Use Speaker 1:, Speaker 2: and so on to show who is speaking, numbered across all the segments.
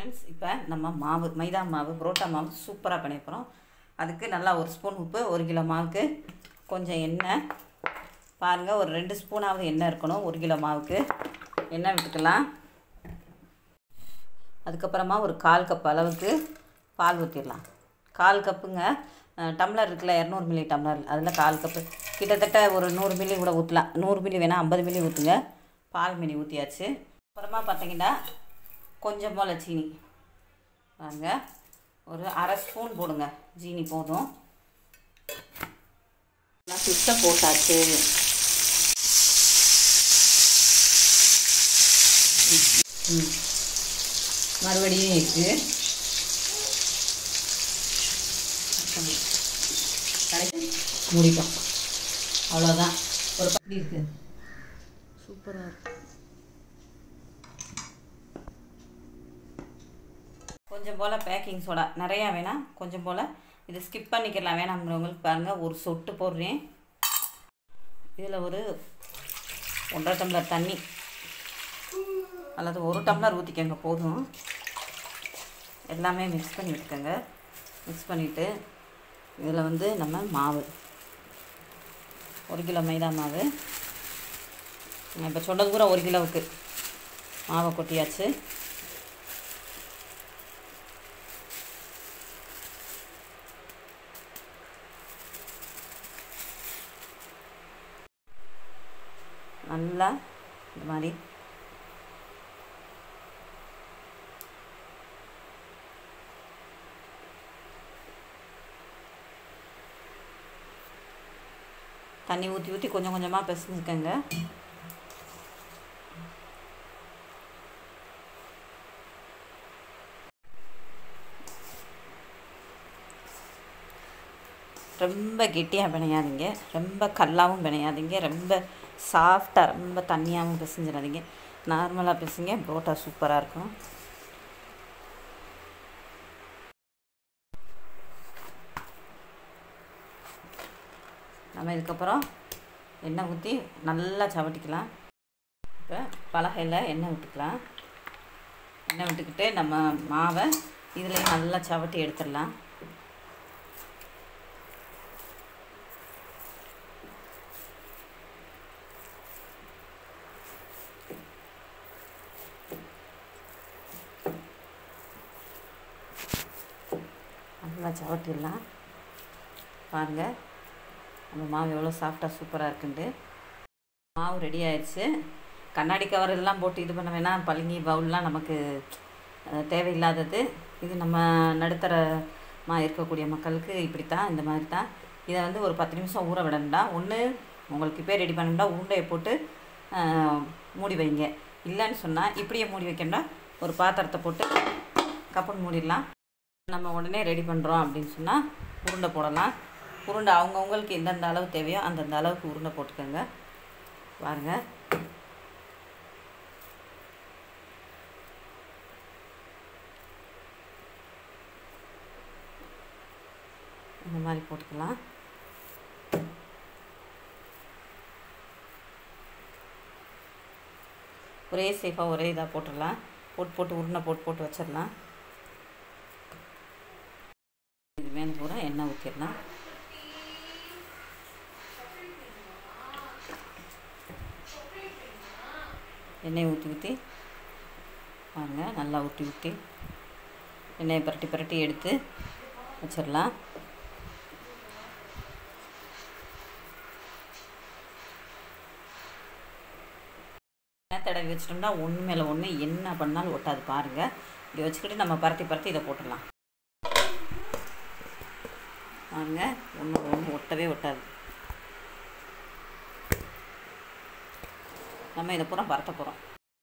Speaker 1: friends இப்போ நம்ம மாவு மைதா மாவு புரோட்டா மாவு சூப்பராக பண்ணி போகிறோம் அதுக்கு நல்லா ஒரு ஸ்பூன் உப்பு ஒரு கிலோ மாவுக்கு கொஞ்சம் எண்ணெய் பாருங்கள் ஒரு ரெண்டு ஸ்பூனாவது எண்ணெய் இருக்கணும் ஒரு கிலோ மாவுக்கு எண்ணெய் விட்டுக்கலாம் அதுக்கப்புறமா ஒரு கால் கப் அளவுக்கு பால் ஊற்றிடலாம் கால் கப்புங்க அஹ், டம்ளர் இருக்குல்ல இரநூறு மில்லி டம்ளர் அதில் கால் கப்பு கிட்டத்தட்ட ஒரு நூறு மில்லி கூட ஊற்றலாம் நூறு மில்லி வேணால் ஐம்பது மில்லி ஊற்றுங்க பால் மில்லி ஊற்றியாச்சு அப்புறமா பார்த்தீங்கன்னா கொஞ்சம் போல் சீனி பாருங்க ஒரு அரை ஸ்பூன் போடுங்க ஜீனி போதும் நான் சுத்த போட்டாச்சு ம் மறுபடியும் இருக்கு முடிப்போம் அவ்வளோதான் ஒரு படி இருக்கு சூப்பராக இருக்கு கொஞ்சம் போல் பேக்கிங் சோடா நிறையா வேணாம் கொஞ்சம் போல் இது ஸ்கிப் பண்ணிக்கலாம் வேணாம்ன்றவங்களுக்கு பாருங்கள் ஒரு சொட்டு போடுறேன் இதில் ஒரு ஒன்றரை டம்ளர் தண்ணி அல்லது ஒரு டம்ளர் ஊற்றிக்கங்க போதும் எல்லாமே மிக்ஸ் பண்ணி விட்டுக்கோங்க மிக்ஸ் பண்ணிவிட்டு இதில் வந்து நம்ம மாவு ஒரு கிலோ மைதா மாவு நான் இப்போ சொன்னது பூரா ஒரு கிலோவுக்கு மாவை கொட்டியாச்சு நல்லா இந்த மாதிரி தண்ணி ஊற்றி ஊற்றி கொஞ்சம் கொஞ்சமாக பிசைஞ்சுக்கங்க ரொம்ப கெட்டியாக பிணையாதீங்க ரொம்ப கல்லாகவும் பிணையாதீங்க ரொம்ப சாஃப்டாக ரொம்ப தண்ணியாகவும் பிசைஞ்சிடாதீங்க நார்மலாக பிசைங்க புரோட்டா சூப்பராக இருக்கும் நம்ம இதுக்கப்புறம் எண்ணெய் ஊற்றி நல்லா சவட்டிக்கலாம் இப்போ பலகையில் எண்ணெய் விட்டுக்கலாம் எண்ணெய் விட்டுக்கிட்டு நம்ம மாவை இதுலேயும் நல்லா சவட்டி எடுத்துடலாம் நல்லா சவட்டிடலாம் பாருங்கள் அந்த மாவு எவ்வளோ சாஃப்டாக சூப்பராக இருக்குன்ட்டு மாவு ரெடி ஆயிடுச்சு கண்ணாடி கவர் இதெல்லாம் போட்டு இது பண்ண வேணாம் பளிங்கி பவுல்லாம் நமக்கு அஹ், தேவையில்லாதது இது நம்ம நடுத்தரமாக இருக்கக்கூடிய மக்களுக்கு இப்படித்தான் இந்த மாதிரி தான் இதை வந்து ஒரு பத்து நிமிஷம் ஊற விடணும்டா ஒன்று உங்களுக்கு இப்போ ரெடி பண்ணணும்டா உருண்டையை போட்டு அஹ், மூடி வைங்க இல்லைன்னு சொன்னால் இப்படியே மூடி வைக்கணும்னா ஒரு பாத்திரத்தை போட்டு கப்புன்னு மூடிடலாம் நம்ம உடனே ரெடி பண்ணுறோம் அப்படின்னு சொன்னால் உருண்டை போடலாம் உருண்டை அவங்கவுங்களுக்கு எந்தெந்த அளவு தேவையோ அந்தந்த அளவுக்கு உருண்டை போட்டுக்கோங்க பாருங்க இந்த மாதிரி போட்டுக்கலாம் ஒரே சேஃபாக ஒரே இதாக போட்டுடலாம் போட்டு போட்டு உருண்டை போட்டு போட்டு வச்சிடலாம் இது மேலே பூரா எண்ணெய் ஊற்றிடலாம் எண்ணெய் ஊற்றி ஊற்றி பாருங்கள் நல்லா ஊற்றி ஊற்றி எண்ணெயை பரட்டி பரட்டி எடுத்து வச்சிடலாம் எண்ணெய் தடவி வச்சிட்டோம்னா ஒன்று மேலே ஒன்று என்ன பண்ணாலும் ஒட்டாது பாருங்கள் இப்படி வச்சுக்கிட்டு நம்ம பரட்டி பரட்டி இதை போட்டுடலாம் பாருங்க ஒன்று ஒன்று ஒட்டவே ஒட்டாது நம்ம இதை பூரா பரட்ட போகிறோம்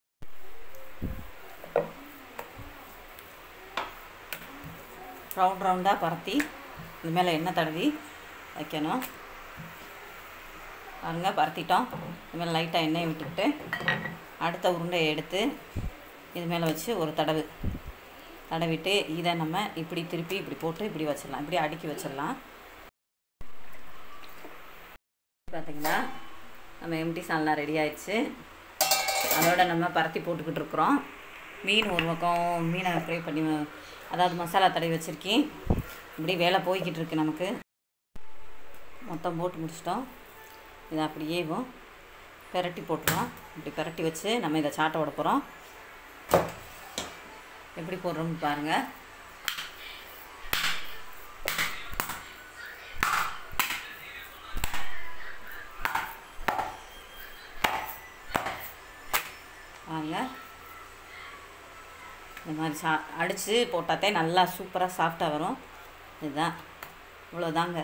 Speaker 1: ரவுண்ட் ரவுண்டாக பரத்தி இது மேலே எண்ணெய் தடவி வைக்கணும் பாருங்க பரத்திட்டோம் இது மேலே லைட்டாக எண்ணெயை விட்டுக்கிட்டு அடுத்த உருண்டையை எடுத்து இது மேலே வச்சு ஒரு தடவு தடவிட்டு இதை நம்ம இப்படி திருப்பி இப்படி போட்டு இப்படி வச்சிடலாம் இப்படி அடுக்கி வச்சிடலாம் பார்த்தீங்களா நம்ம எம்டி சால்னா ரெடி ஆயிடுச்சு அதோட நம்ம பரத்தி போட்டுக்கிட்டு இருக்கிறோம் மீன் ஒரு பக்கம் மீனை ஃப்ரை பண்ணி வ- அதாவது மசாலா தடவி வச்சுருக்கேன் இப்படி வேலை போய்கிட்டு இருக்கு நமக்கு மொத்தம் போட்டு முடிச்சிட்டோம் இதை அப்படியே இப்போ பெரட்டி போட்டுருவோம் இப்படி பெரட்டி வச்சு நம்ம இதை சாட்டை விட போகிறோம் எப்படி போடுறோம்னு பாருங்கள் வாங்க இந்த மாதிரி சா அடித்து போட்டாத்தே நல்லா சூப்பராக சாஃப்டாக வரும் இதுதான் இவ்வளோதாங்க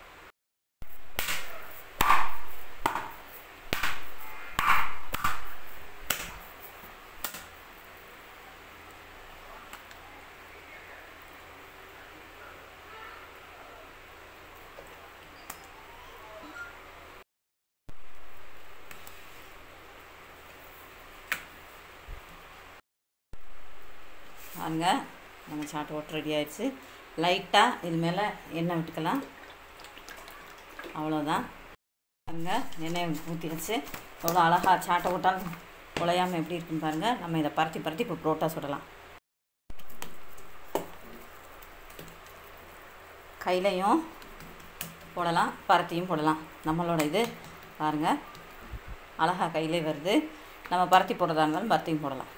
Speaker 1: வாங்க நம்ம சாட்டு ஓட்டு ரெடி ஆயிடுச்சு லைட்டாக இது மேலே எண்ணெய் விட்டுக்கலாம் அவ்வளோதான் பாருங்க எண்ணெய் ஊற்றி வச்சு எவ்வளோ அழகாக சாட்டை விட்டாலும் குலையாமல் எப்படி இருக்குன்னு பாருங்கள் நம்ம இதை பரட்டி பரட்டி இப்போ புரோட்டா சுடலாம் கையிலையும் போடலாம் பரத்தியும் போடலாம் நம்மளோட இது பாருங்கள் அழகா கையிலே வருது நம்ம பரத்தி போடுறதா இருந்தாலும் பரத்தியும் போடலாம்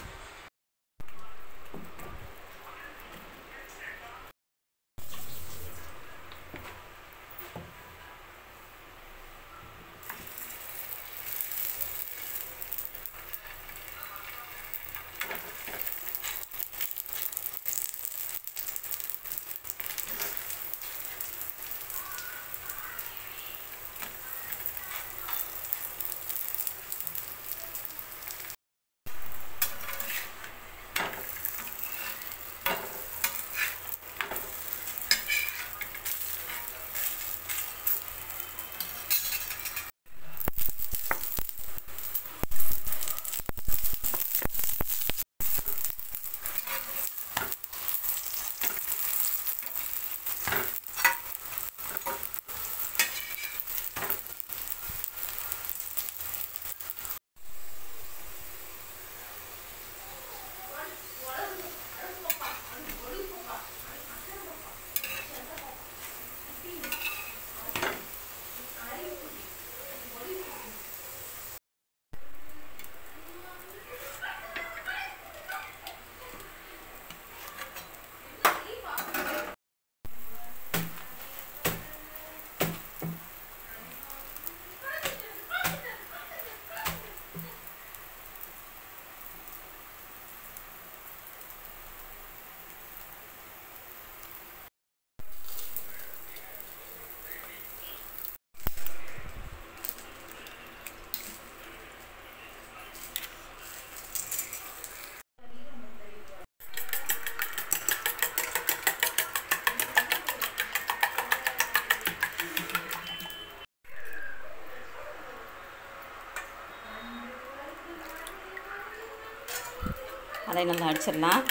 Speaker 1: அதை நல்லா அடிச்சிடலாம்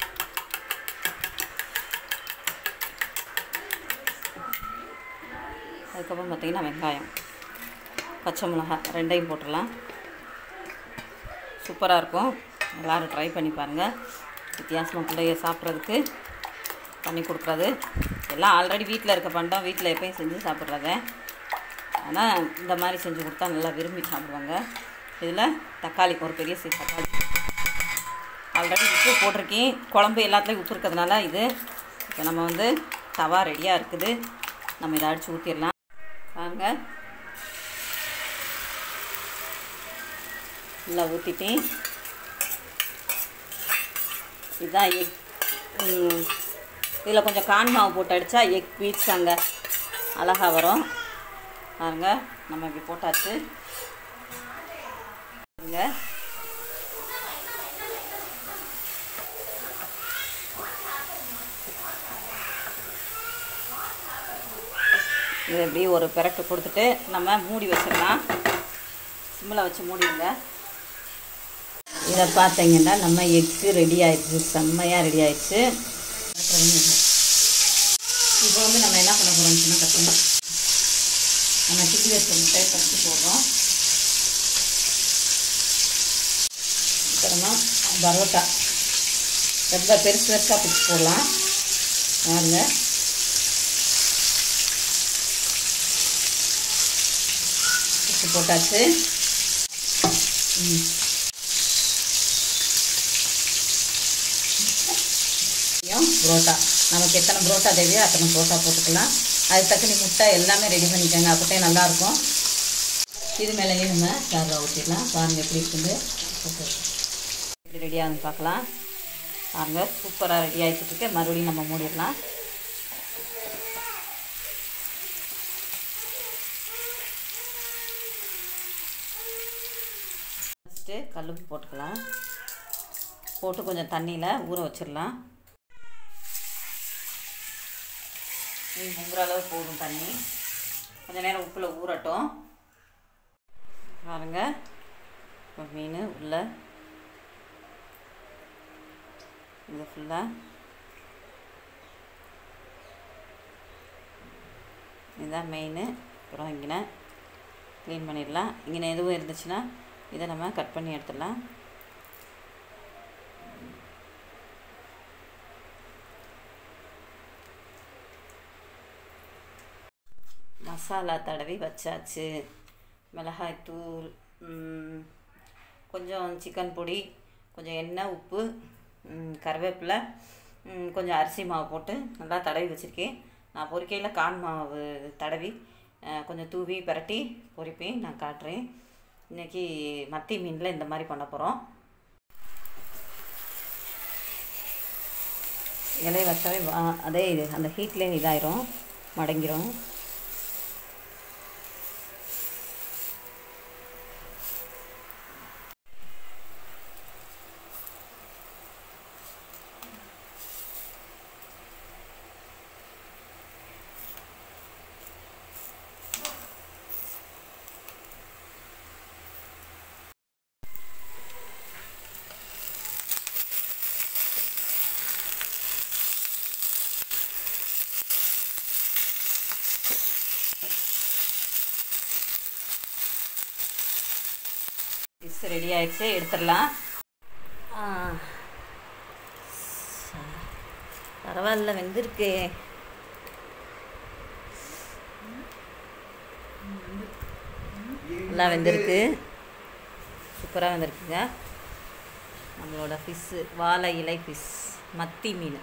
Speaker 1: அதுக்கப்புறம் பார்த்திங்கன்னா வெங்காயம் பச்சை மிளகாய் ரெண்டையும் போட்டுடலாம் சூப்பராக இருக்கும் எல்லோரும் ட்ரை பண்ணி பாருங்கள் வித்தியாசமாக பிள்ளைய சாப்பிட்றதுக்கு பண்ணி கொடுக்குறது எல்லாம் ஆல்ரெடி வீட்டில் இருக்க பண்டம் வீட்டில் எப்பயும் செஞ்சு சாப்பிட்றத ஆனால் இந்த மாதிரி செஞ்சு கொடுத்தா நல்லா விரும்பி சாப்பிடுவாங்க இதில் தக்காளி ஒரு பெரிய சைஸ் தக்காளி ஆல்ரெடி உப்பு போட்டிருக்கேன் குழம்பு எல்லாத்துலேயும் உப்பு இருக்கிறதுனால இது இப்போ நம்ம வந்து தவா ரெடியாக இருக்குது நம்ம இதை அடித்து ஊற்றிடலாம் வாங்க நல்லா ஊற்றிட்டேன் இதுதான் எக் இதில் கொஞ்சம் கான் மாவு போட்டு அடித்தா எக் பீட்ஸ் அங்கே அழகாக வரும் பாருங்க நம்ம இப்படி போட்டாச்சு பாருங்க இது எப்படி ஒரு பெரட்டு கொடுத்துட்டு நம்ம மூடி வச்சிடலாம் சிம்மில் வச்சு மூடிடுங்க இதை பார்த்தீங்கன்னா நம்ம எக்கு ரெடி ஆயிடுச்சு செம்மையாக ரெடி ஆயிடுச்சு இப்போ வந்து நம்ம என்ன பண்ண போகிறோம்னு சொன்னால் கற்றுக்கணும் நம்ம கிண்டி வச்ச முட்டையை பறித்து போடுறோம் இப்போ நம்ம பரோட்டா ரொம்ப பெருசு பெருசாக பிடிச்சி போடலாம் பாருங்க பிடிச்சி போட்டாச்சு ம் புரோட்டா நமக்கு எத்தனை புரோட்டா தேவையோ அத்தனை புரோட்டா போட்டுக்கலாம் அது தக்கனி முட்டை எல்லாமே ரெடி பண்ணிக்கோங்க அப்போட்டே நல்லாயிருக்கும் இது மேலேயும் நம்ம சாதா ஊற்றிடலாம் பாருங்கள் எப்படி இருக்குது எப்படி ரெடி ஆகுதுன்னு பார்க்கலாம் பாருங்கள் சூப்பராக ரெடி ஆகிட்டு இருக்கு மறுபடியும் நம்ம மூடிடலாம் ஃபஸ்ட்டு கல்லுப்பு போட்டுக்கலாம் போட்டு கொஞ்சம் தண்ணியில் ஊற வச்சிடலாம் இது முங்குற அளவு போதும் தண்ணி கொஞ்சம் நேரம் உப்பில் ஊறட்டும் பாருங்க இப்போ மீன் உள்ள இது ஃபுல்லாக இதுதான் மெயின் அப்புறம் இங்கே க்ளீன் பண்ணிடலாம் இங்கே எதுவும் இருந்துச்சுன்னா இதை நம்ம கட் பண்ணி எடுத்துடலாம் மசாலா தடவி வச்சாச்சு மிளகாய்த்தூள் கொஞ்சம் சிக்கன் பொடி கொஞ்சம் எண்ணெய் உப்பு கருவேப்பிலை கொஞ்சம் அரிசி மாவு போட்டு நல்லா தடவி வச்சுருக்கேன் நான் பொரிக்கையில் கான் மாவு தடவி கொஞ்சம் தூவி பரட்டி பொரிப்பேன் நான் காட்டுறேன் இன்றைக்கி மத்தி மீனில் இந்த மாதிரி பண்ண போகிறோம் இலைய வச்சாவே அதே இது அந்த ஹீட்லேயே இதாயிரும் மடங்கிரும் ஃபிஷ் ரெடி ஆயிடுச்சு எடுத்துடலாம் பரவாயில்ல வெந்திருக்கு நல்லா வெந்திருக்கு சூப்பராக வெந்திருக்குங்க நம்மளோட ஃபிஷ்ஷு வாழை இலை ஃபிஷ் மத்தி மீன்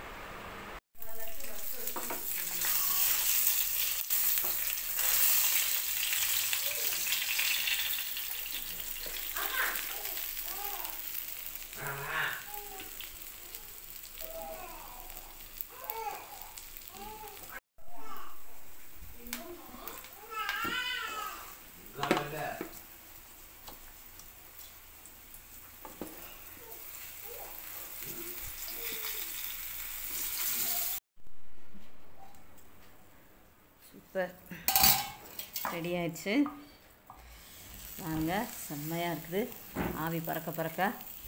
Speaker 1: சூப்பர் ரெடி ஆயிடுச்சு வாங்க செம்மையாக இருக்குது ஆவி பறக்க பறக்க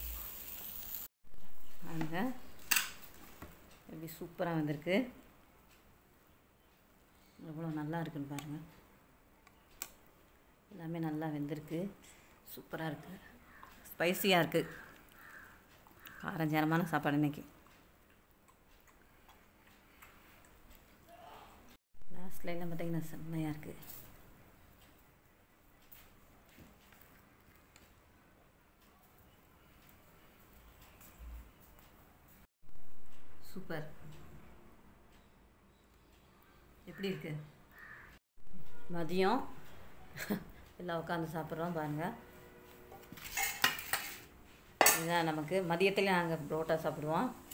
Speaker 1: வாங்க எப்படி சூப்பராக வந்திருக்கு எவ்வளோ நல்லா இருக்குன்னு பாருங்கள் எல்லாமே நல்லா வெந்திருக்கு சூப்பராக இருக்குது ஸ்பைசியாக இருக்குது காரஞ்சாரமான சாப்பாடு இன்னைக்கு லாஸ்ட்ல எல்லாம் பார்த்தீங்கன்னா செம்மையாக இருக்குது சூப்பர் எப்படி இருக்கு மதியம் எல்லாம் உட்காந்து சாப்பிட்றோம் பாருங்கள் இதுதான் நமக்கு மதியத்தில் நாங்கள் புரோட்டா சாப்பிடுவோம்